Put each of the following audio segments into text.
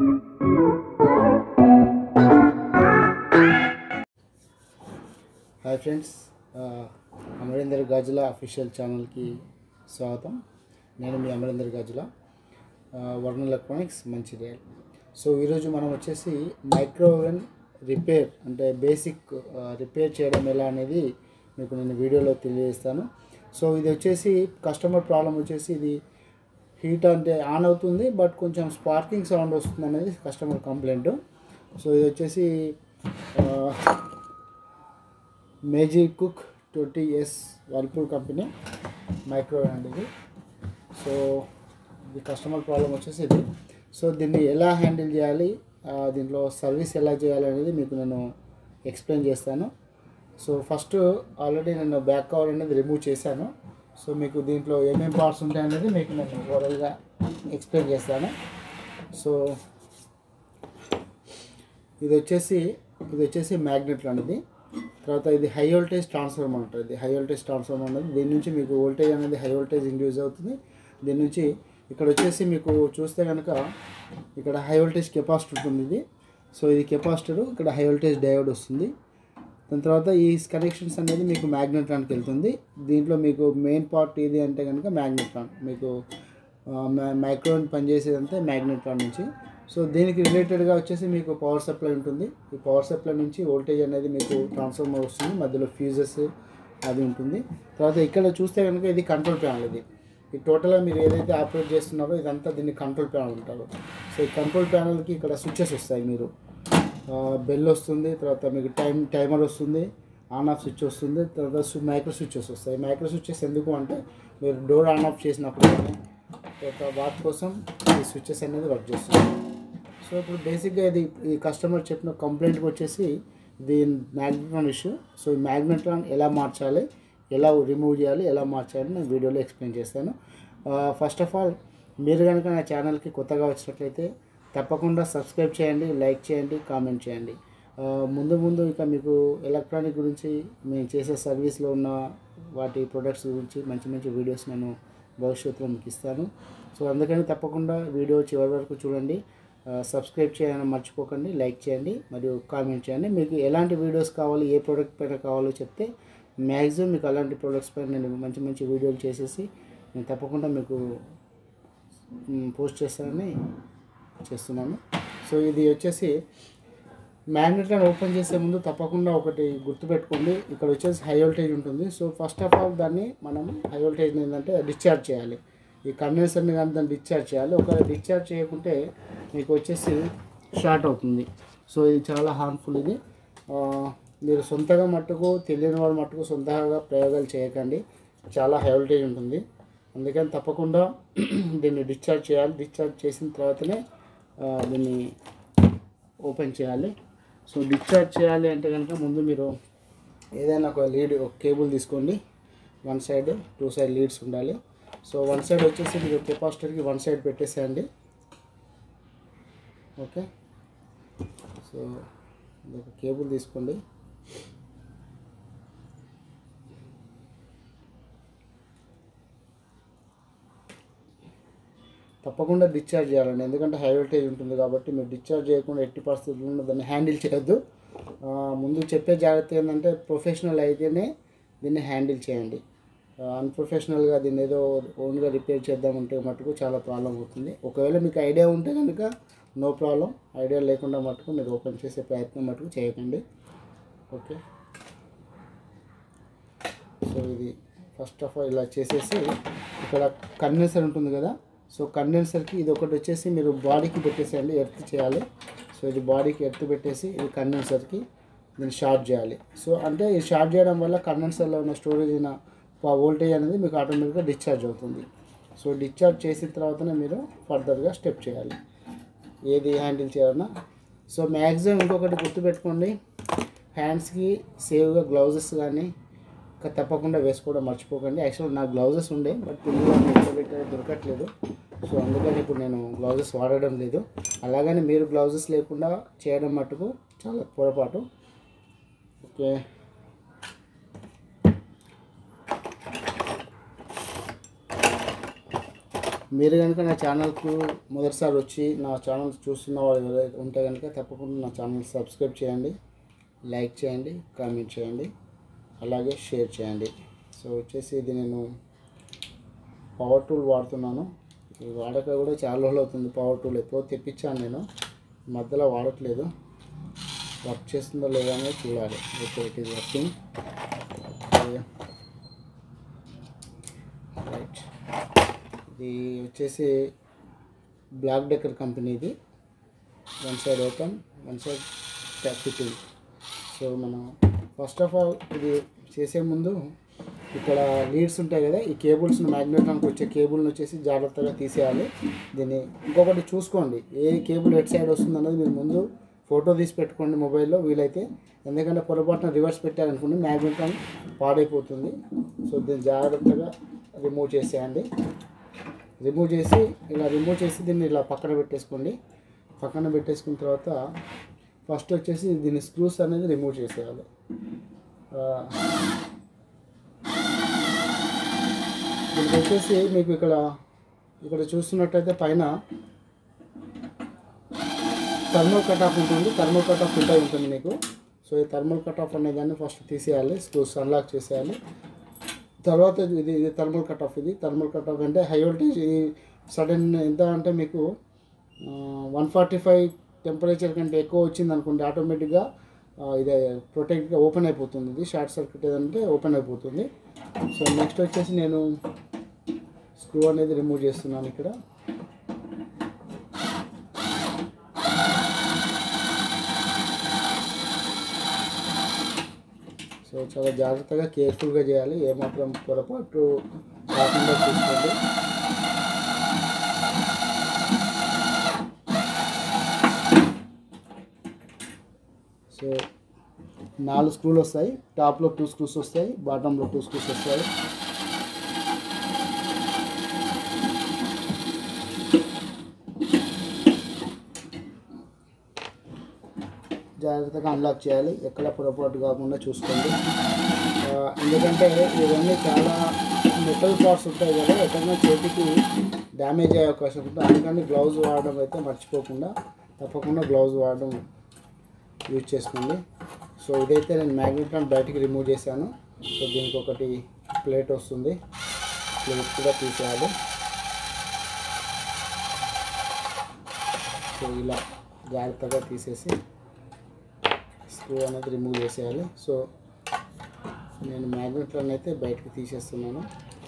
hi friends Amarender Gajula official ఛానల్కి స్వాగతం నేను మీ అమరేందర్ గాజుల వర్ణ ఎలక్ట్రానిక్స్ మంచిర్యాల్ సో ఈరోజు మనం వచ్చేసి మైక్రోవేవ్ రిపేర్ అంటే బేసిక్ రిపేర్ చేయడం ఎలా అనేది మీకు నేను వీడియోలో తెలియజేస్తాను సో ఇది వచ్చేసి కస్టమర్ ప్రాబ్లం వచ్చేసి ఇది హీట్ అంటే ఆన్ అవుతుంది బట్ కొంచెం స్పార్కింగ్ సౌండ్ వస్తుంది అనేది కస్టమర్ కంప్లైంట్ సో ఇది వచ్చేసి ఆ, magic cook twenty S Whirlpool company micro and ఇది సో ఇది కస్టమర్ ప్రాబ్లం వచ్చేసి ఇది సో దీన్ని ఎలా హ్యాండిల్ చేయాలి ఆ, దీంట్లో సర్వీస్ ఎలా చేయాలి అనేది మీకు నేను ఎక్స్ప్లెయిన్ చేస్తాను సో ఫస్ట్ ఆల్రెడీ నేను బ్యాక్ కవర్ అనేది రిమూవ్ చేశాను సో మీకు దీంట్లో ఏమేమి పార్ట్స్ ఉంటాయి అనేది మీకు నేను ఓవరాల్గా ఎక్స్ప్లెయిన్ చేస్తాను సో ఇది వచ్చేసి ఇది వచ్చేసి మ్యాగ్నెట్ అనేది తర్వాత ఇది హై వోల్టేజ్ ట్రాన్స్ఫార్మర్ ఉంటుంది ఇది హై వోల్టేజ్ ట్రాన్స్ఫార్మర్ అనేది దీని నుంచి మీకు వోల్టేజ్ అనేది హై వోల్టేజ్ ఇండ్యూస్ అవుతుంది దీని నుంచి ఇక్కడ వచ్చేసి మీకు చూస్తే కనుక ఇక్కడ హై వోల్టేజ్ కెపాసిటర్ ఉంటుంది ఇది సో ఇది కెపాసిటర్ ఇక్కడ హై వోల్టేజ్ డయోడ్ వస్తుంది దాని తర్వాత ఈ కనెక్షన్స్ అనేది మీకు మ్యాగ్నెట్రాన్కి వెళ్తుంది దీంట్లో మీకు మెయిన్ పార్ట్ ఏది అంటే కనుక మ్యాగ్నెట్రాన్ మీకు మైక్రోన్ పనిచేసేదంతా మ్యాగ్నెట్రాన్ నుంచి సో దీనికి రిలేటెడ్గా వచ్చేసి మీకు పవర్ సప్లై ఉంటుంది ఈ పవర్ సప్లై నుంచి వోల్టేజ్ అనేది మీకు ట్రాన్స్ఫార్మర్ వస్తుంది మధ్యలో ఫ్యూజెస్ అది ఉంటుంది తర్వాత ఇక్కడ చూస్తే కనుక ఇది కంట్రోల్ ప్యానల్ ఇది ఈ టోటల్గా మీరు ఏదైతే ఆపరేట్ చేస్తున్నారో ఇదంతా దీన్ని కంట్రోల్ ప్యానల్ ఉంటారు సో ఈ కంట్రోల్ ప్యానల్కి ఇక్కడ స్విచ్చెస్ వస్తాయి మీరు బెల్ వస్తుంది తర్వాత మీకు టైం టైమర్ వస్తుంది ఆన్ ఆఫ్ స్విచ్ వస్తుంది తర్వాత మైక్రో స్విచ్చెస్ వస్తాయి మైక్రో స్విచ్చెస్ ఎందుకు అంటే మీరు డోర్ ఆన్ ఆఫ్ చేసినప్పుడు కానీ తర్వాత వాటి కోసం ఈ స్విచ్చెస్ అనేది వర్క్ చేస్తుంది సో ఇప్పుడు బేసిక్గా ఇది ఈ కస్టమర్ చెప్పిన కంప్లైంట్కి వచ్చేసి ఇది మ్యాగ్నెట్రాన్ ఇష్యూ సో ఈ మ్యాగ్నెట్రాన్ ఎలా మార్చాలి ఎలా రిమూవ్ చేయాలి ఎలా మార్చాలి నేను వీడియోలో ఎక్స్ప్లెయిన్ చేస్తాను ఫస్ట్ ఆఫ్ ఆల్ మీరు కనుక నా ఛానల్కి కొత్తగా వచ్చినట్లయితే తప్పకుండా సబ్స్క్రైబ్ చేయండి లైక్ చేయండి కామెంట్ చేయండి ఆ, ముందు ముందు ఇక మీకు ఎలక్ట్రానిక్ గురించి మేము చేసే సర్వీస్లో ఉన్న వాటి ప్రొడక్ట్స్ గురించి మంచి మంచి వీడియోస్ నేను భవిష్యత్తులో మీకు ఇస్తాను సో అందుకని తప్పకుండా వీడియో చివరి వరకు చూడండి ఆ, సబ్స్క్రైబ్ చేయడం మర్చిపోకండి లైక్ చేయండి మరియు కామెంట్ చేయండి మీకు ఎలాంటి వీడియోస్ కావాలి ఏ ప్రోడక్ట్ పైన కావాలో చెప్తే మ్యాక్సిమం మీకు అలాంటి ప్రోడక్ట్స్ పైన నేను మంచి మంచి వీడియోలు చేసేసి నేను తప్పకుండా మీకు మ్, పోస్ట్ చేస్తానని చేస్తున్నాను సో ఇది వచ్చేసి మ్యాగ్నెట్లను ఓపెన్ చేసే ముందు తప్పకుండా ఒకటి గుర్తుపెట్టుకోండి ఇక్కడ వచ్చేసి హై వోల్టేజ్ ఉంటుంది సో ఫస్ట్ ఆఫ్ ఆల్ దాన్ని మనం హై వోల్టేజ్ ఏంటంటే డిశ్చార్జ్ చేయాలి ఈ కండెన్సర్ని కానీ దాన్ని డిశ్చార్జ్ చేయాలి ఒకవేళ డిశ్చార్జ్ చేయకుంటే మీకు వచ్చేసి షార్ట్ అవుతుంది సో ఇది చాలా హార్మ్ఫుల్ ఇది ఆ, మీరు సొంతగా మట్టుకు తెలియని వాడు మట్టుకు సొంతగా ప్రయోగాలు చేయకండి చాలా హై వోల్టేజ్ ఉంటుంది అందుకని తప్పకుండా దీన్ని డిశ్చార్జ్ చేయాలి డిశ్చార్జ్ చేసిన తర్వాతనే ఆ, దీన్ని ఓపెన్ చేయాలి సో డిశ్చార్జ్ చేయాలి అంటే కనుక ముందు మీరు ఏదైనా ఒక లీడ్ ఒక కేబుల్ తీసుకోండి one side two side leads ఉండాలి సో వన్ సైడ్ వచ్చేసి మీరు కెపాసిటర్కి వన్ సైడ్ పెట్టేసేయండి ఓకే సో ఇది ఒక కేబుల్ తీసుకోండి తప్పకుండా డిశ్చార్జ్ చేయాలండి ఎందుకంటే హై వోల్టేజ్ ఉంటుంది కాబట్టి మీరు డిశ్చార్జ్ చేయకుండా ఎట్టి పరిస్థితుల్లో దాన్ని హ్యాండిల్ చేయొద్దు ఆ, ముందు చెప్పే జాగ్రత్త ఏంటంటే ప్రొఫెషనల్ అయితేనే దీన్ని హ్యాండిల్ చేయండి అన్ప్రొఫెషనల్గా దీన్ని ఏదో ఓన్గా రిపేర్ చేద్దామంటే మటుకు చాలా ప్రాబ్లం అవుతుంది ఒకవేళ మీకు ఐడియా ఉంటే కనుక నో ప్రాబ్లం ఐడియా లేకుండా మటుకు మీరు ఓపెన్ చేసే ప్రయత్నం మటుకు చేయకండి ఓకే సో ఇది ఫస్ట్ ఆఫ్ ఆల్ ఇలా చేసేసి ఇక్కడ కండెన్సర్ ఉంటుంది కదా సో కండెన్సర్కి ఇది ఒకటి వచ్చేసి మీరు బాడీకి పెట్టేసేయండి ఎర్త్ చేయాలి సో ఇది బాడీకి ఎర్త్ పెట్టేసి ఇది కండెన్సర్కి దీన్ని షార్ట్ చేయాలి సో అంటే ఇది షార్ట్ చేయడం వల్ల కండెన్సర్లో ఉన్న స్టోరేజ్ అయిన వోల్టేజ్ అనేది మీకు ఆటోమేటిక్గా డిశ్చార్జ్ అవుతుంది సో డిశ్చార్జ్ చేసిన తర్వాతనే మీరు ఫర్దర్గా స్టెప్ చేయాలి ఏది హ్యాండిల్ చేయాలన్నా సో మ్యాక్సిమం ఇంకొకటి గుర్తుపెట్టుకోండి హ్యాండ్స్కి సేవ్గా గ్లౌజెస్ కానీ ఇంకా తప్పకుండా వేసుకోవడం మర్చిపోకండి యాక్చువల్ నా గ్లౌజెస్ ఉండే బట్ పిల్లలు ఎక్కడ పెట్టారో దొరకట్లేదు సో అందుకని ఇప్పుడు నేను గ్లౌజెస్ వాడడం లేదు అలాగని మీరు గ్లౌజెస్ లేకుండా చేయడం మటుకు చాలా పొరపాటు ఓకే మీరు కనుక నా ఛానల్కు మొదటిసారి వచ్చి నా ఛానల్ చూస్తున్న వాళ్ళు ఎవరైతే ఉంటే కనుక తప్పకుండా నా ఛానల్ సబ్స్క్రైబ్ చేయండి లైక్ చేయండి కామెంట్ చేయండి అలాగే షేర్ చేయండి సో వచ్చేసి ఇది నేను పవర్ టూల్ వాడుతున్నాను ఈ వాడక కూడా చాలా రోజులు అవుతుంది పవర్ టూల్ ఎప్పుడో తెప్పించాను నేను మధ్యలో వాడట్లేదు వర్క్ చేస్తుందో లేదో అనేది చూడాలి okay it is working right ఇది వచ్చేసి బ్లాక్ డెక్కర్ కంపెనీది one side open one side fitting so మనం ఫస్ట్ ఆఫ్ ఆల్ ఇది చేసే ముందు ఇక్కడ లీడ్స్ ఉంటాయి కదా ఈ కేబుల్స్ని మ్యాగ్నెటానికి వచ్చే కేబుల్ని వచ్చేసి జాగ్రత్తగా తీసేయాలి దీన్ని ఇంకొకటి చూసుకోండి ఏ కేబుల్ హెడ్ సైడ్ వస్తుంది అన్నది మీరు ముందు ఫోటో తీసి పెట్టుకోండి మొబైల్లో వీలైతే ఎందుకంటే పొరపాటున రివర్స్ పెట్టారనుకోండి మ్యాగ్నెటాన్ పాడైపోతుంది సో దీన్ని జాగ్రత్తగా రిమూవ్ చేసేయండి రిమూవ్ చేసి ఇలా రిమూవ్ చేసి దీన్ని ఇలా పక్కన పెట్టేసుకోండి పక్కన పెట్టేసుకున్న తర్వాత ఫస్ట్ వచ్చేసి దీని స్క్రూస్ అనేది రిమూవ్ చేసేయాలి ఆ, దీనికి వచ్చేసి మీకు ఇక్కడ ఇక్కడ చూస్తున్నట్టయితే పైన థర్మల్ కట్ ఆఫ్ ఉంటుంది థర్మల్ కట్ ఆఫ్ ఫిల్టర్ ఉంటుంది మీకు సో ఈ థర్మల్ కట్ ఆఫ్ అనే దాన్ని ఫస్ట్ తీసేయాలి స్క్రూస్ అన్లాక్ చేసేయాలి తర్వాత ఇది ఇది థర్మల్ కట్ ఆఫ్ ఇది థర్మల్ కట్ ఆఫ్ అంటే హై వోల్టేజ్ ఇది సడన్ ఎంత అంటే మీకు వన్ ఫార్టీ ఫైవ్ టెంపరేచర్ కంటే ఎక్కువ వచ్చింది అనుకోండి ఆటోమేటిక్గా ఇది ప్రొటెక్ట్గా ఓపెన్ అయిపోతుంది ఇది షార్ట్ సర్క్యూట్ ఏదంటే ఓపెన్ అయిపోతుంది సో నెక్స్ట్ వచ్చేసి నేను స్క్రూ అనేది రిమూవ్ చేస్తున్నాను ఇక్కడ సో చాలా జాగ్రత్తగా కేర్ఫుల్గా చేయాలి ఏమాత్రం పొరపాటు కాకుండా చూసుకోండి సో నాలుగు స్క్రూలు వస్తాయి టాప్లో టూ స్క్రూస్ వస్తాయి బాటంలో టూ స్క్రూస్ వస్తాయి జాగ్రత్తగా అన్లాక్ చేయాలి ఎక్కడ పొరపాటు కాకుండా చూసుకోండి ఆ, ఎందుకంటే ఇవన్నీ చాలా మెటల్ పార్ట్స్ ఉంటాయి కదా ఎక్కడైనా చేతికి డ్యామేజ్ అయ్యే అవకాశం ఉంటుంది అందుకని గ్లౌజ్ వాడడం అయితే మర్చిపోకుండా తప్పకుండా గ్లౌజ్ వాడడం యూజ్ చేసుకోండి సో ఇదైతే నేను మ్యాగ్నెట్ బయటికి రిమూవ్ చేశాను సో దీనికి ఒకటి ప్లేట్ వస్తుంది ప్లేట్ కూడా తీసేయాలి సో ఇలా జాగ్రత్తగా తీసేసి స్క్రూ అనేది రిమూవ్ చేసేయాలి సో నేను మ్యాగ్నెట్లను అయితే బయటకు తీసేస్తున్నాను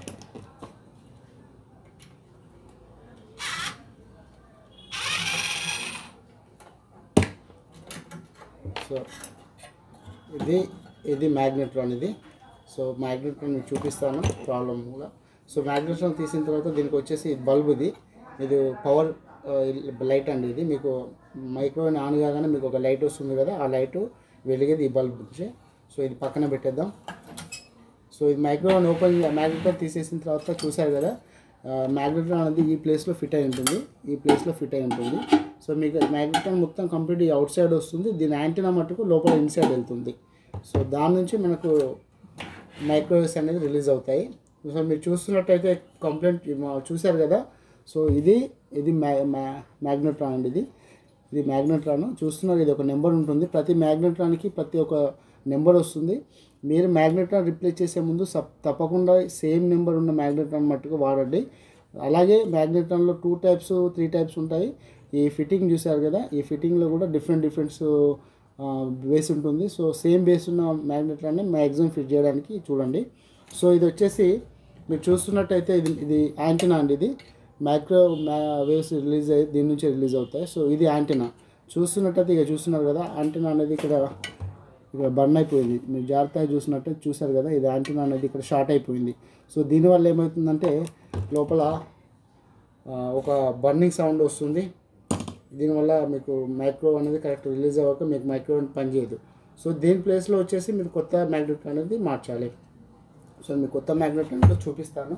సో ఇది ఇది మ్యాగ్నెట్రాన్ ఇది సో మ్యాగ్నెట్రాన్ మీకు చూపిస్తాను ప్రాబ్లం కూడా సో మ్యాగ్నెట్రాన్ తీసిన తర్వాత దీనికి వచ్చేసి బల్బ్ ఇది ఇది పవర్ లైట్ అండి ఇది మీకు మైక్రోవేవ్ ఆన్ కాగానే మీకు ఒక లైట్ వస్తుంది కదా ఆ లైట్ వెలిగేది ఈ బల్బ్ నుంచి సో ఇది పక్కన పెట్టేద్దాం సో ఇది మైక్రోవేవ్ ఓపెన్ మ్యాగ్నెట్రాన్ తీసేసిన తర్వాత చూసారు కదా మ్యాగ్నెట్రాన్ అనేది ఈ ప్లేస్లో ఫిట్ అయి ఉంటుంది ఈ ప్లేస్లో ఫిట్ అయి ఉంటుంది సో మీకు మ్యాగ్నెట్రాన్ మొత్తం కంప్లీట్ అవుట్ సైడ్ వస్తుంది దీని యాంటీనా మట్టుకు లోపల ఇన్సైడ్ వెళ్తుంది సో దాని నుంచి మనకు మైక్రోవేవ్స్ అనేది రిలీజ్ అవుతాయి సో మీరు చూస్తున్నట్టయితే కంప్లైంట్ చూశారు కదా సో ఇది ఇది మ్యా మ్యా మ్యాగ్నెట్రాన్ అండి ఇది ఇది మ్యాగ్నెట్రాన్ చూస్తున్నారు ఇది ఒక నెంబర్ ఉంటుంది ప్రతి మ్యాగ్నెట్రాన్కి ప్రతి ఒక్క నెంబర్ వస్తుంది మీరు మ్యాగ్నెట్రాన్ రిప్లేస్ చేసే ముందు సప్ తప్పకుండా సేమ్ నెంబర్ ఉన్న మ్యాగ్నెట్రాన్ మట్టుకు వాడండి అలాగే మ్యాగ్నెట్రాన్లో టూ టైప్స్ త్రీ టైప్స్ ఉంటాయి ఈ ఫిట్టింగ్ చూసారు కదా ఈ ఫిట్టింగ్లో కూడా డిఫరెంట్ డిఫరెంట్స్ బేస్ ఉంటుంది సో సేమ్ బేస్ ఉన్న మ్యాగ్నెట్రాన్ని మ్యాక్సిమం ఫిట్ చేయడానికి చూడండి సో ఇది వచ్చేసి మీరు చూస్తున్నట్టయితే ఇది ఇది యాంటీనా అండి ఇది మైక్రో వేవ్స్ రిలీజ్ అయ్యి దీని నుంచి రిలీజ్ అవుతాయి సో ఇది యాంటీనా చూస్తున్నట్టయితే ఇక చూస్తున్నారు కదా యాంటీనా అనేది ఇక్కడ ఇక్కడ బర్న్ అయిపోయింది మీరు జాగ్రత్తగా చూసినట్టు చూసారు కదా ఇది యాంటీనా అనేది ఇక్కడ షార్ట్ అయిపోయింది సో దీనివల్ల ఏమవుతుందంటే లోపల ఆ, ఒక బర్నింగ్ సౌండ్ వస్తుంది దీనివల్ల మీకు మైక్రో అనేది కరెక్ట్ రిలీజ్ అవ్వక మీకు మైక్రో పనిచేయదు సో దీని ప్లేస్లో వచ్చేసి మీరు కొత్త మ్యాగ్నెట్ అనేది మార్చాలి సో మీకు కొత్త మ్యాగ్నెట్ అనేది చూపిస్తాను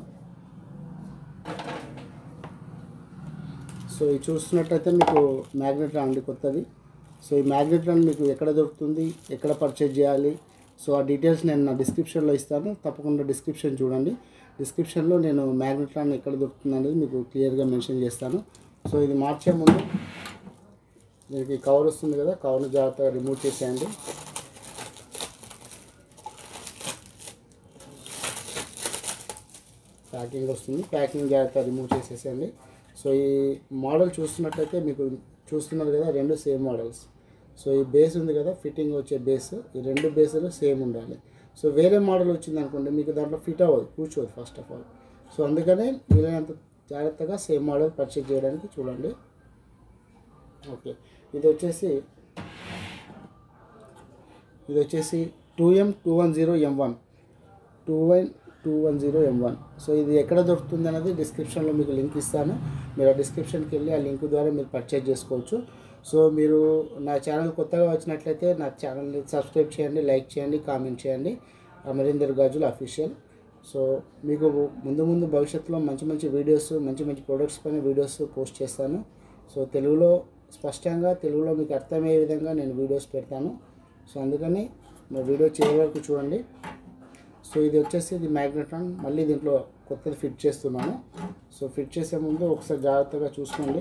సో ఇది చూస్తున్నట్టయితే మీకు మ్యాగ్నెట్ అండి కొత్తది సో ఈ మ్యాగ్నెట్ మీకు ఎక్కడ దొరుకుతుంది ఎక్కడ పర్చేజ్ చేయాలి సో ఆ డీటెయిల్స్ నేను నా డిస్క్రిప్షన్లో ఇస్తాను తప్పకుండా డిస్క్రిప్షన్ చూడండి డిస్క్రిప్షన్లో నేను మ్యాగ్నెట్రాన్ ఎక్కడ దొరుకుతుంది అనేది మీకు క్లియర్గా మెన్షన్ చేస్తాను సో ఇది మార్చే ముందు దీనికి కవర్ వస్తుంది కదా కవర్ని జాగ్రత్తగా రిమూవ్ చేసేయండి ప్యాకింగ్ వస్తుంది ప్యాకింగ్ జాగ్రత్త రిమూవ్ చేసేసేయండి సో ఈ మోడల్ చూస్తున్నట్లయితే మీకు చూస్తున్నారు కదా రెండు సేమ్ మోడల్స్ సో ఈ బేస్ ఉంది కదా ఫిట్టింగ్ వచ్చే బేస్ ఈ రెండు బేస్లు సేమ్ ఉండాలి సో వేరే మోడల్ వచ్చింది అనుకోండి మీకు దాంట్లో ఫిట్ అవ్వదు కూర్చోదు ఫస్ట్ ఆఫ్ ఆల్ సో అందుకనే వీలైనంత జాగ్రత్తగా సేమ్ మోడల్ పర్చేజ్ చేయడానికి చూడండి ఓకే ఇది వచ్చేసి ఇది వచ్చేసి two M two one zero M one two one two one zero M one so ఇది ఎక్కడ దొరుకుతుంది అనేది డిస్క్రిప్షన్లో మీకు లింక్ ఇస్తాను మీరు ఆ డిస్క్రిప్షన్కి వెళ్ళి ఆ లింక్ ద్వారా మీరు పర్చేజ్ చేసుకోవచ్చు సో మీరు నా ఛానల్ కొత్తగా వచ్చినట్లయితే నా ఛానల్ని సబ్స్క్రైబ్ చేయండి లైక్ చేయండి కామెంట్ చేయండి అమరీందర్ గాజుల అఫీషియల్ సో మీకు ముందు ముందు భవిష్యత్తులో మంచి మంచి వీడియోస్ మంచి మంచి ప్రొడక్ట్స్ పైన వీడియోస్ పోస్ట్ చేస్తాను సో తెలుగులో స్పష్టంగా తెలుగులో మీకు అర్థమయ్యే విధంగా నేను వీడియోస్ పెడతాను సో అందుకని నా వీడియో చివరి వరకు చూడండి సో ఇది వచ్చేసి ఇది మ్యాగ్నెట్రాన్ మళ్ళీ దీంట్లో కొత్తది ఫిట్ చేస్తున్నాను సో ఫిట్ చేసే ముందు ఒకసారి జాగ్రత్తగా చూసుకోండి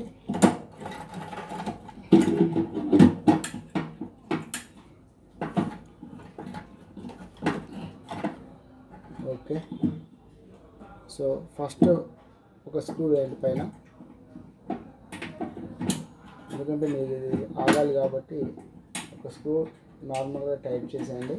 ఓకే సో ఫస్ట్ ఒక స్క్రూ వేయండి పైన ఎందుకంటే మీరు ఇది ఆగాలి కాబట్టి ఒక స్క్రూ నార్మల్గా టైట్ చేసేయండి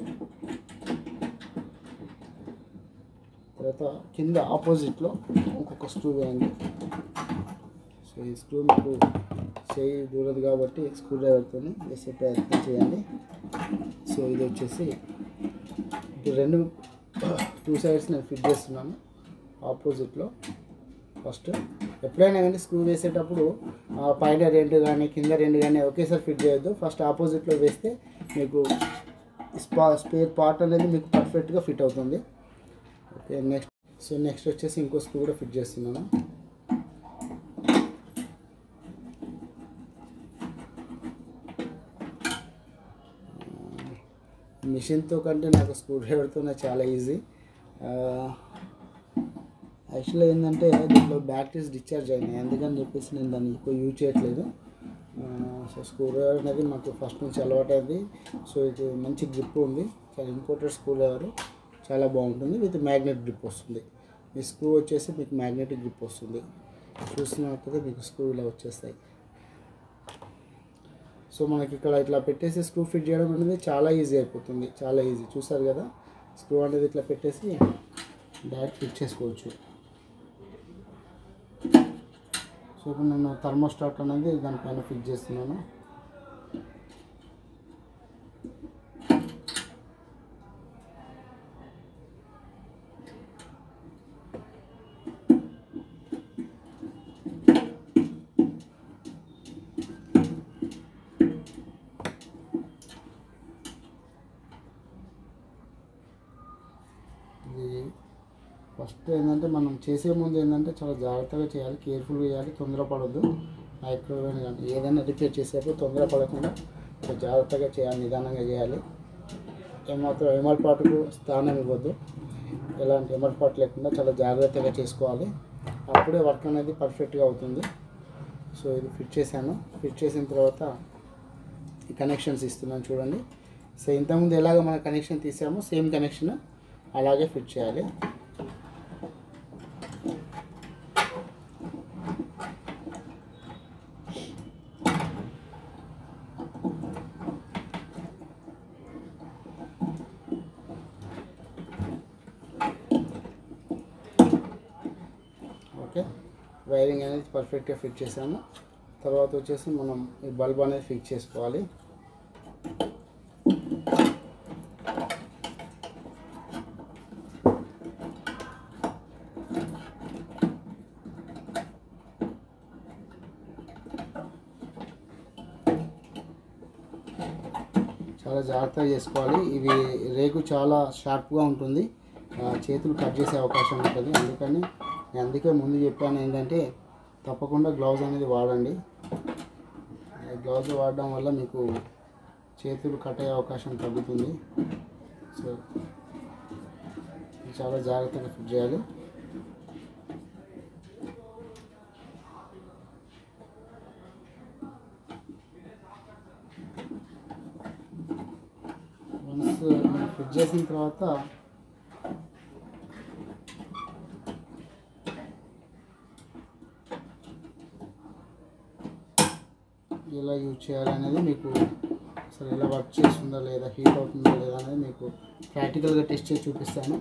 తర్వాత కింద ఆపోజిట్లో ఇంకొక స్క్రూ వేయండి సో ఈ స్క్రూ మీకు చేయి దూరదు కాబట్టి స్క్రూ డ్రైవర్తో వేసే ప్రయత్నం చేయండి సో ఇది వచ్చేసి ఇప్పుడు రెండు టూ సైడ్స్ నేను ఫిట్ చేస్తున్నాను ఆపోజిట్లో ఫస్ట్ ఎప్పుడైనా కానీ స్క్రూ వేసేటప్పుడు ఆ పైన రెండు కానీ కింద రెండు కానీ ఒకేసారి ఫిట్ చేయొద్దు ఫస్ట్ ఆపోజిట్లో వేస్తే మీకు స్పా స్పేర్ పార్ట్ అనేది మీకు పర్ఫెక్ట్గా ఫిట్ అవుతుంది ఓకే నెక్స్ట్ సో నెక్స్ట్ వచ్చేసి ఇంకో స్క్రూ కూడా ఫిట్ చేస్తున్నాను మిషన్తో కంటే నాకు స్క్రూ డ్రైవర్తోనే చాలా ఈజీ యాక్చువల్గా ఏంటంటే దీంట్లో బ్యాటరీస్ డిశ్చార్జ్ అయినాయి అందుకని చెప్పేసి నేను దాన్ని ఎక్కువ యూజ్ చేయట్లేదు ఆ, సో స్క్రూ డ్రైవర్ అనేది మాకు ఫస్ట్ నుంచి అలవాటైంది సో ఇది మంచి గ్రిప్ ఉంది చాలా ఇంపోర్టెడ్ స్క్రూ డ్రైవర్ చాలా బాగుంటుంది విత్ మ్యాగ్నెట్ గ్రిప్ వస్తుంది ఈ స్క్రూ వచ్చేసి మీకు మ్యాగ్నెటిక్ గ్రిప్ వస్తుంది చూస్తున్నట్లయితే మీకు స్క్రూ ఇలా వచ్చేస్తాయి సో మనకి ఇక్కడ ఇట్లా పెట్టేసి స్క్రూ ఫిట్ చేయడం అనేది చాలా ఈజీ అయిపోతుంది చాలా ఈజీ చూసారు కదా స్క్రూ అనేది ఇట్లా పెట్టేసి డైరెక్ట్ ఫిట్ చేసుకోవచ్చు సో ఇప్పుడు నేను థర్మోస్టాట్ అనేది దానిపైన ఫిట్ చేస్తున్నాను ఇది ఫస్ట్ ఏంటంటే మనం చేసే ముందు ఏంటంటే చాలా జాగ్రత్తగా చేయాలి కేర్ఫుల్గా చేయాలి తొందరపడద్దు మైక్రోవేవ్ కానీ ఏదైనా రిపేర్ చేసేటప్పుడు తొందరపడకుండా చాలా జాగ్రత్తగా చేయాలి నిదానంగా చేయాలి ఏమాత్రం ఎమర్పాటుకు స్థానం ఇవ్వద్దు ఎలాంటి ఎమర్పాటు లేకుండా చాలా జాగ్రత్తగా చేసుకోవాలి అప్పుడే వర్క్ అనేది పర్ఫెక్ట్గా అవుతుంది సో ఇది ఫిట్ చేశాను ఫిట్ చేసిన తర్వాత ఈ కనెక్షన్స్ ఇస్తున్నాను చూడండి సో ఇంతకుముందు ఎలాగ మన కనెక్షన్ తీసామో సేమ్ కనెక్షన్ అలాగే ఫిట్ చేయాలి ఓకే వైరింగ్ అనేది పర్ఫెక్ట్గా ఫిట్ చేసాము తర్వాత వచ్చేసి మనం ఈ బల్బ్ అనేది ఫిక్స్ చేసుకోవాలి చాలా జాగ్రత్తగా చేసుకోవాలి ఇవి రేకు చాలా షార్ప్గా ఉంటుంది ఆ, చేతులు కట్ చేసే అవకాశం ఉంటుంది అందుకని నేను అందుకే ముందు చెప్పాను ఏంటంటే తప్పకుండా గ్లౌజ్ అనేది వాడండి గ్లౌజ్ వాడడం వల్ల మీకు చేతులు కట్ అయ్యే అవకాశం తగ్గుతుంది సో ఇది చాలా జాగ్రత్తగా ఫిట్ చేయాలి ఫిట్ చేసిన తర్వాత ఎలా యూజ్ చేయాలనేది మీకు అసలు ఎలా వర్క్ చేస్తుందా లేదా హీట్ అవుతుందా లేదా అనేది మీకు ప్రాక్టికల్గా టెస్ట్ చేసి చూపిస్తాను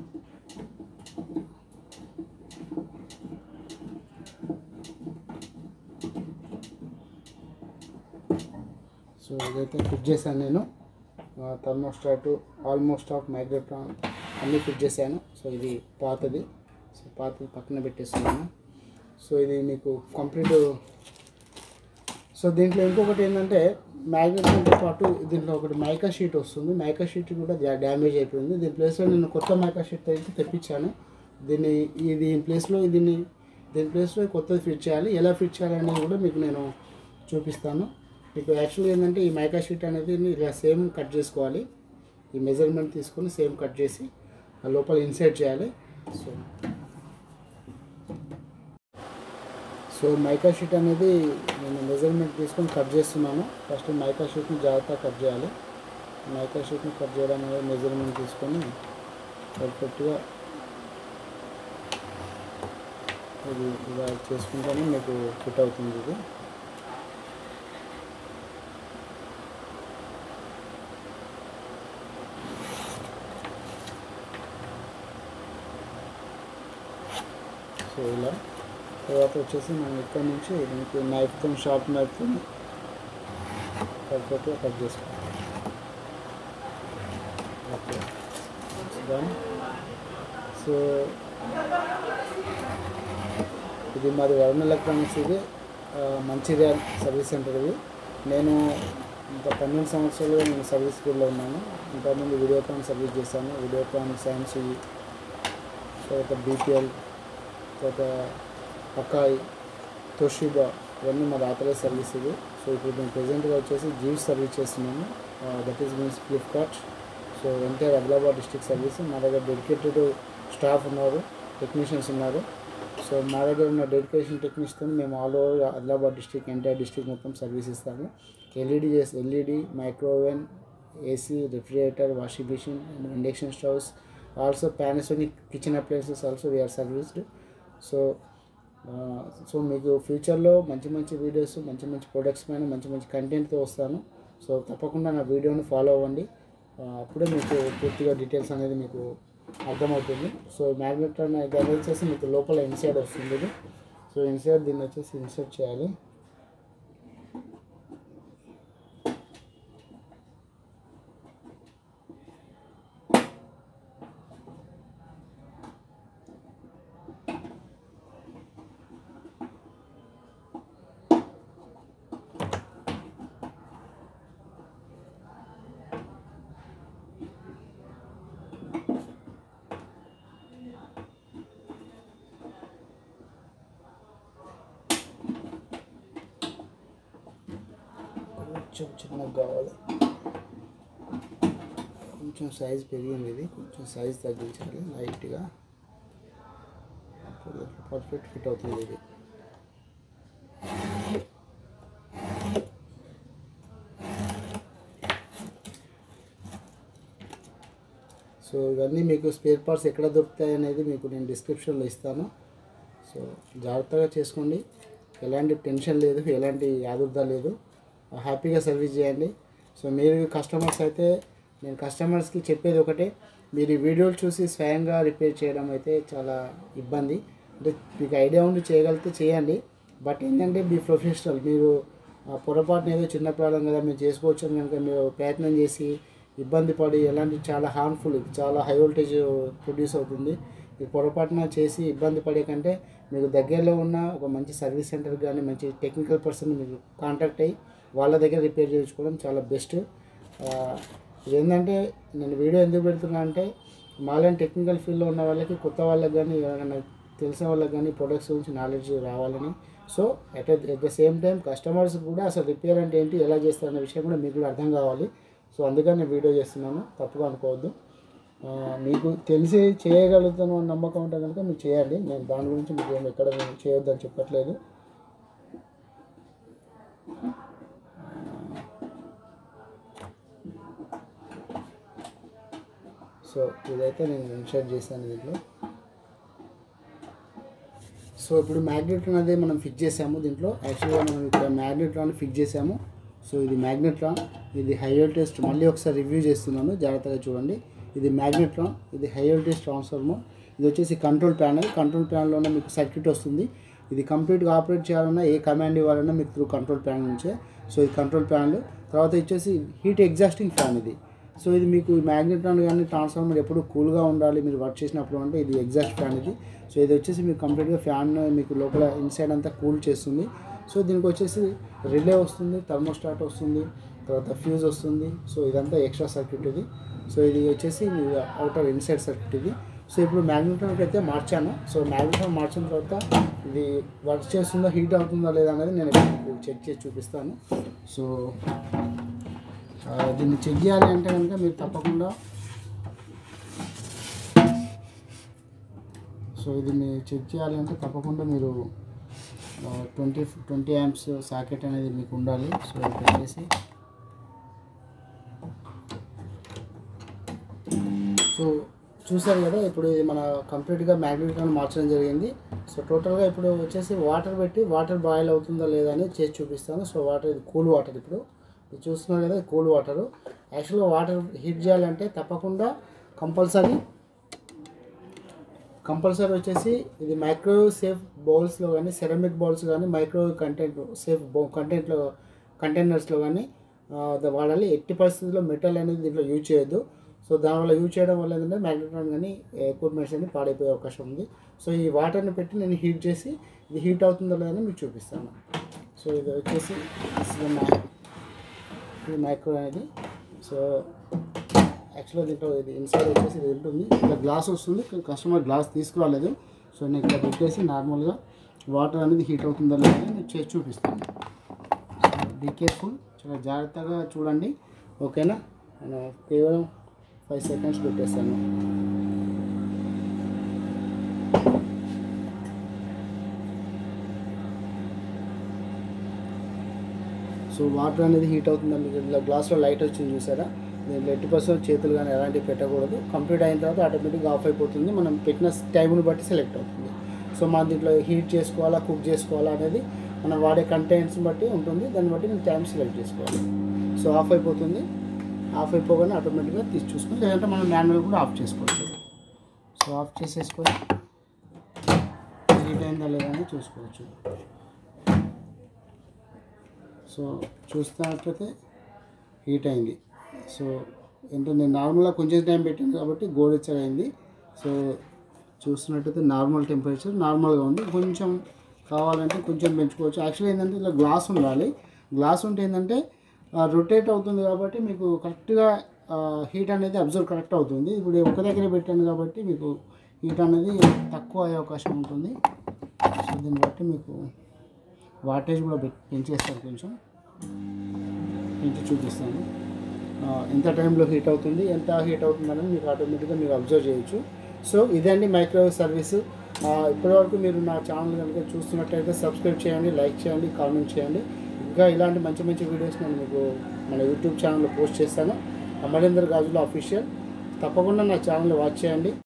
సో ఇదైతే ఫిట్ చేశాను నేను థర్మోస్టాట్ ఆల్మోస్ట్ ఆఫ్ మైగ్రేట్రాన్ అన్నీ ఫిట్ చేశాను సో ఇది పాతది సో పాతది పక్కన పెట్టేస్తున్నాను సో ఇది మీకు కంప్లీట్ సో దీంట్లో ఇంకొకటి ఏంటంటే మ్యాగ్నెట్తో పాటు దీంట్లో ఒకటి మైకా షీట్ వస్తుంది మైకా షీట్ కూడా డ్యా- డ్యామేజ్ అయిపోయింది దీని ప్లేస్లో నేను కొత్త మైకా షీట్ అయితే తెప్పించాను దీన్ని ఈ దీని ప్లేస్లో దీన్ని దీని ప్లేస్లో కొత్తది ఫిట్ చేయాలి ఎలా ఫిట్ చేయాలనేది కూడా మీకు నేను చూపిస్తాను మీకు యాక్చువల్గా ఏంటంటే ఈ మైకా షీట్ అనేది ఇలా సేమ్ కట్ చేసుకోవాలి ఈ మెజర్మెంట్ తీసుకొని సేమ్ కట్ చేసి ఆ లోపల ఇన్సర్ట్ చేయాలి సో సో మైకా షీట్ అనేది నేను మెజర్మెంట్ తీసుకొని కట్ చేస్తున్నాను ఫస్ట్ మైకా షీట్ని జాగ్రత్తగా కట్ చేయాలి మైకా షీట్ని కట్ చేయడం అనేది మెజర్మెంట్ తీసుకొని పర్ఫెక్ట్గా ఇది ఇలా చేసుకుంటేనే మీకు ఫిట్ అవుతుంది ఇది సో ఇలా తర్వాత వచ్చేసి మనం ఇక్కడ నుంచి దీనికి నైఫ్తో షార్ప్ నైఫ్తో పర్ఫెక్ట్గా కట్ చేసుకోవాలి ఓకే డన్ సో ఇది మాది వరుణ్ ఎలక్ట్రానిక్స్ ఇది ఆ, మంచిర్యాల సర్వీస్ సెంటర్ ఇది నేను ఇంకా పన్నెండు సంవత్సరాలుగా నేను సర్వీస్ ఫీల్డ్లో ఉన్నాను ఇంతకుముందు వీడియోకాన్ సర్వీస్ చేశాను వీడియోకాన్ శాంసీ తర్వాత బీపీఎల్ తర్వాత అకాయ్ తోషిబా ఇవన్నీ మా ఆథరైజ్ సర్వీస్ ఇది సో ఇప్పుడు మేము ప్రజెంట్గా వచ్చేసి జీవ్ సర్వీస్ చేస్తున్నాము that is means Flipkart so entire Adilabad district service మా దగ్గర డెడికేటెడ్ స్టాఫ్ ఉన్నారు టెక్నీషియన్స్ ఉన్నారు సో మా దగ్గర ఉన్న డెడికేషన్ టెక్నీషియన్తో మేము all over Adilabad district entire district మొత్తం సర్వీస్ ఇస్తాము ఎల్ఈడి చేసి LED microwave AC refrigerator washing machine induction stoves also Panasonic kitchen appliances also we are serviced so so మీకు ఫ్యూచర్లో మంచి మంచి వీడియోస్ మంచి మంచి ప్రొడక్ట్స్ పైన మంచి మంచి కంటెంట్తో వస్తాను సో తప్పకుండా నా వీడియోని ఫాలో అవ్వండి ఆ, అప్పుడే మీకు పూర్తిగా డీటెయిల్స్ అనేది మీకు అర్థమవుతుంది సో మ్యాగ్నెట్ అనేది వచ్చేసి మీకు లోపల ఇన్సైడ్ వస్తుంది ఇది సో ఇన్సైడ్ దీన్ని వచ్చేసి ఇన్సర్ట్ చేయాలి కొంచెం చిన్నగా కావాలి కొంచెం సైజ్ పెరిగింది ఇది కొంచెం సైజ్ తగ్గించాలి లైట్గా అప్పుడు పర్ఫెక్ట్ ఫిట్ అవుతుంది ఇది సో ఇవన్నీ మీకు స్పేర్ పార్ట్స్ ఎక్కడ దొరుకుతాయి అనేది మీకు నేను డిస్క్రిప్షన్లో ఇస్తాను సో జాగ్రత్తగా చేసుకోండి ఎలాంటి టెన్షన్ లేదు ఎలాంటి ఆదుర్దా లేదు హ్యాపీగా సర్వీస్ చేయండి సో మీరు కస్టమర్స్ అయితే నేను కస్టమర్స్కి చెప్పేది ఒకటే మీరు ఈ వీడియోలు చూసి స్వయంగా రిపేర్ చేయడం అయితే చాలా ఇబ్బంది అంటే మీకు ఐడియా ఉండి చేయగలిగితే చేయండి బట్ ఏంటంటే మీ ప్రొఫెషనల్ మీరు ఆ, పొరపాటున ఏదో చిన్న ప్రాబ్లం కదా మీరు చేసుకోవచ్చు అని కనుక మీరు ప్రయత్నం చేసి ఇబ్బంది పడి ఎలాంటి చాలా హార్మ్ఫుల్ చాలా హై వోల్టేజ్ ప్రొడ్యూస్ అవుతుంది మీరు పొరపాటున చేసి ఇబ్బంది పడే కంటే మీకు దగ్గరలో ఉన్న ఒక మంచి సర్వీస్ సెంటర్ కానీ మంచి టెక్నికల్ పర్సన్ మీరు కాంటాక్ట్ అయ్యి వాళ్ళ దగ్గర రిపేర్ చేయించుకోవడం చాలా బెస్ట్ ఇదేంటంటే నేను వీడియో ఎందుకు పెడుతున్నా అంటే మాలాంటి టెక్నికల్ ఫీల్డ్లో ఉన్న వాళ్ళకి కొత్త వాళ్ళకి కానీ ఎవరైనా తెలిసిన వాళ్ళకి కానీ ప్రొడక్ట్స్ గురించి నాలెడ్జ్ రావాలని so at at the same time customers కూడా అసలు రిపేర్ అంటే ఏంటి ఎలా చేస్తారనే విషయం కూడా మీకు కూడా అర్థం కావాలి సో అందుకని నేను వీడియో చేస్తున్నాను తప్పుగా అనుకోవద్దు ఆ, మీకు తెలిసి చేయగలుగుతాను అన్న నమ్మకం ఉంటే కనుక మీరు చేయండి నేను దాని గురించి మీకు ఏం ఎక్కడ నేను చేయొద్దని చెప్పట్లేదు సో ఇదైతే నేను ఇన్సర్ట్ చేశాను దీంట్లో సో ఇప్పుడు మ్యాగ్నెట్ అనేది మనం ఫిక్స్ చేసాము దీంట్లో యాక్చువల్గా మనం ఇక్కడ మ్యాగ్నెట్ రాన్ ఫిక్స్ చేసాము సో ఇది మ్యాగ్నెట్ రాన్ ఇది హై వోల్టేజ్ మళ్ళీ ఒకసారి రివ్యూ చేస్తున్నాను జాగ్రత్తగా చూడండి ఇది మ్యాగ్నెట్ రాన్ ఇది హై వోల్టేజ్ ట్రాన్స్ఫార్మర్ ఇది వచ్చేసి కంట్రోల్ ప్యానల్ కంట్రోల్ ప్యానల్లోనే మీకు సర్క్యూట్ వస్తుంది ఇది కంప్లీట్గా ఆపరేట్ చేయాలన్నా ఏ కమాండ్ ఇవ్వాలన్నా మీకు త్రూ కంట్రోల్ ప్యానల్ నుంచే సో ఇది కంట్రోల్ ప్యానల్ తర్వాత వచ్చేసి హీట్ ఎగ్జాస్టింగ్ ఫ్యాన్ ఇది సో ఇది మీకు మ్యాగ్నెట్ రాన్ కానీ ట్రాన్స్ఫార్మర్ ఎప్పుడు కూల్గా ఉండాలి మీరు వర్క్ చేసినప్పుడు అంటే ఇది ఎగ్జాస్ట్ ఫ్యాన్ ఇది సో ఇది వచ్చేసి మీకు కంప్లీట్గా ఫ్యాన్ మీకు లోపల ఇన్సైడ్ అంతా కూల్ చేస్తుంది సో దీనికి వచ్చేసి రిలే వస్తుంది థర్మోస్టాట్ వస్తుంది తర్వాత ఫ్యూజ్ వస్తుంది సో ఇదంతా ఎక్స్ట్రా సర్క్యూట్ ఇది సో ఇది వచ్చేసి అవుటర్ ఇన్సైడ్ సర్క్యూట్ ఇది సో ఇప్పుడు మ్యాగ్నెట్రాన్కి అయితే మార్చాను సో మ్యాగ్నెట్రాన్ మార్చిన తర్వాత ఇది వర్క్ చేస్తుందా హీట్ అవుతుందా లేదా అనేది నేను ఇప్పుడు చెక్ చేసి చూపిస్తాను సో ఆ, దీన్ని చెక్ చేయాలి అంటే కనుక మీరు తప్పకుండా సో దీన్ని చెక్ చేయాలి అంటే తప్పకుండా మీరు ట్వంటీ ట్వంటీ యాంప్స్ సాకెట్ అనేది మీకు ఉండాలి సో ఇది పెట్టేసి సో చూసారు కదా ఇప్పుడు ఇది మన కంప్లీట్గా మ్యాగ్నెట్ అని మార్చడం జరిగింది సో టోటల్గా ఇప్పుడు వచ్చేసి వాటర్ పెట్టి వాటర్ బాయిల్ అవుతుందా లేదా అని చేసి చూపిస్తాను సో వాటర్ ఇది కూల్ వాటర్ ఇప్పుడు ఇది చూస్తున్నారు కదా కూల్ వాటర్ యాక్చువల్గా వాటర్ హీట్ చేయాలంటే తప్పకుండా కంపల్సరీ కంపల్సరీ వచ్చేసి ఇది మైక్రోవేవ్ సేఫ్ బౌల్స్లో కానీ సెరమిక్ బౌల్స్ కానీ మైక్రోవేవ్ కంటెంట్ సేఫ్ బౌ కంటెంట్లో కంటైనర్స్లో కానీ ఆ, ద- వాడాలి ఎట్టి పరిస్థితుల్లో మెటల్ అనేది దీంట్లో యూజ్ చేయొద్దు సో దానివల్ల యూజ్ చేయడం వల్ల ఏంటంటే మ్యాగ్నెట్రాన్ కానీ ఎక్విప్మెంట్స్ అన్ని పాడైపోయే అవకాశం ఉంది సో ఈ వాటర్ని పెట్టి నేను హీట్ చేసి ఇది హీట్ అవుతుందో లేదని మీకు చూపిస్తాను సో ఇది వచ్చేసి this is the ma- ఇది మైక్రో అనేది సో యాక్చువల్గా దీంట్లో ఇది ఇన్సైడ్ వచ్చేసి ఇది ఉంటుంది ఇక్కడ గ్లాస్ వస్తుంది ఇక్కడ కస్టమర్ గ్లాస్ తీసుకురాలేదు సో నేను ఇక్కడ పెట్టేసి నార్మల్గా వాటర్ అనేది హీట్ అవుతుందో లేదో నేను చేసి చూపిస్తాను బీ కేర్ఫుల్ చాలా జాగ్రత్తగా చూడండి ఓకేనా నేను కేవలం ఫైవ్ సెకండ్స్ పెట్టేస్తాను సో వాటర్ అనేది హీట్ అవుతుందా మీకు ఇలా గ్లాస్లో లైట్ వచ్చింది చూసారా దీంట్లో ఎట్టి పర్సెంట్ చేతులు కానీ ఎలాంటివి పెట్టకూడదు కంప్లీట్ అయిన తర్వాత ఆటోమేటిక్గా ఆఫ్ అయిపోతుంది మనం పెట్టిన టైంని బట్టి సెలెక్ట్ అవుతుంది సో మనం దీంట్లో హీట్ చేసుకోవాలా కుక్ చేసుకోవాలా అనేది మనం వాడే కంటెంట్స్ని బట్టి ఉంటుంది దాన్ని బట్టి నేను టైం సెలెక్ట్ చేసుకోవాలి సో ఆఫ్ అయిపోతుంది ఆఫ్ అయిపోగానే ఆటోమేటిక్గా తీసి చూసుకొని లేదంటే మనం మాన్యువల్ కూడా ఆఫ్ చేసుకోవచ్చు సో ఆఫ్ చేసేసుకొని హీట్ అయిందా లేదా అని చూసుకోవచ్చు సో చూస్తున్నట్లయితే హీట్ అయింది సో ఏంటంటే నేను నార్మల్గా కొంచెం టైం పెట్టాను కాబట్టి గోరెచ్చగా అయింది సో చూస్తున్నట్టయితే నార్మల్ టెంపరేచర్ నార్మల్గా ఉంది కొంచెం కావాలంటే కొంచెం పెంచుకోవచ్చు యాక్చువల్లీ ఏంటంటే ఇలా గ్లాస్ ఉండాలి గ్లాస్ ఉంటే ఏంటంటే రొటేట్ అవుతుంది కాబట్టి మీకు కరెక్ట్గా హీట్ అనేది అబ్జర్వ్ కరెక్ట్ అవుతుంది ఇప్పుడు ఒక దగ్గర పెట్టాను కాబట్టి మీకు హీట్ అనేది తక్కువ అయ్యే అవకాశం ఉంటుంది సో దీన్ని బట్టి మీకు వాటేజ్ కూడా పె- పెంచేస్తాను కొంచెం పెంచి చూపిస్తాను ఆ, ఎంత టైంలో హీట్ అవుతుంది ఎంత హీట్ అవుతుంది అనేది మీకు ఆటోమేటిక్గా మీరు అబ్జర్వ్ చేయొచ్చు సో ఇదండి మైక్రోవేవ్ సర్వీస్ ఆ, ఇప్పటివరకు మీరు నా ఛానల్ కనుక చూస్తున్నట్టయితే సబ్స్క్రైబ్ చేయండి లైక్ చేయండి కామెంట్ చేయండి ఇంకా ఇలాంటి మంచి మంచి వీడియోస్ నేను మీకు మన యూట్యూబ్ ఛానల్లో పోస్ట్ చేస్తాను అమరేందర్ గాజుల అఫీషియల్ తప్పకుండా నా ఛానల్ వాచ్ చేయండి